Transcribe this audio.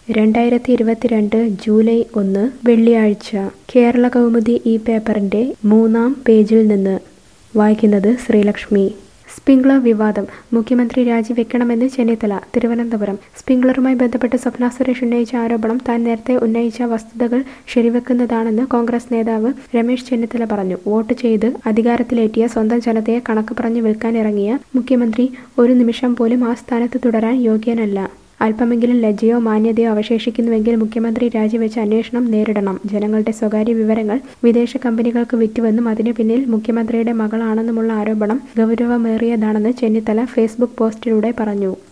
രണ്ടായിരത്തി ഇരുപത്തിരണ്ട് ജൂലൈ ഒന്ന് വെള്ളിയാഴ്ച കേരള കൗമുദി ഈ പേപ്പറിന്റെ മൂന്നാം പേജിൽ നിന്ന് വായിക്കുന്നത് ശ്രീലക്ഷ്മി സ്പ്രിംഗ്ലർ വിവാദം മുഖ്യമന്ത്രി രാജിവെക്കണമെന്ന് ചെന്നിത്തല തിരുവനന്തപുരം സ്പ്രിംഗ്ലറുമായി ബന്ധപ്പെട്ട് സ്വപ്ന സുരേഷ് ഉന്നയിച്ച ആരോപണം താൻ നേരത്തെ ഉന്നയിച്ച വസ്തുതകൾ ശരിവെക്കുന്നതാണെന്ന് കോൺഗ്രസ് നേതാവ് രമേശ് ചെന്നിത്തല പറഞ്ഞു വോട്ട് ചെയ്ത് അധികാരത്തിലേറ്റിയ സ്വന്തം ജനതയെ കണക്ക് പറഞ്ഞു വിൽക്കാനിറങ്ങിയ മുഖ്യമന്ത്രി ഒരു നിമിഷം പോലും ആ സ്ഥാനത്ത് തുടരാൻ യോഗ്യനല്ല അല്പമെങ്കിലും ലജ്ജയോ മാന്യതയോ അവശേഷിക്കുന്നുവെങ്കിൽ മുഖ്യമന്ത്രി രാജിവെച്ച് അന്വേഷണം നേരിടണം ജനങ്ങളുടെ സ്വകാര്യ വിവരങ്ങൾ വിദേശ കമ്പനികൾക്ക് വിറ്റുവെന്നും അതിനു പിന്നിൽ മുഖ്യമന്ത്രിയുടെ മകളാണെന്നുമുള്ള ആരോപണം ഗൗരവമേറിയതാണെന്ന് ചെന്നിത്തല ഫേസ്ബുക്ക് പോസ്റ്റിലൂടെ പറഞ്ഞു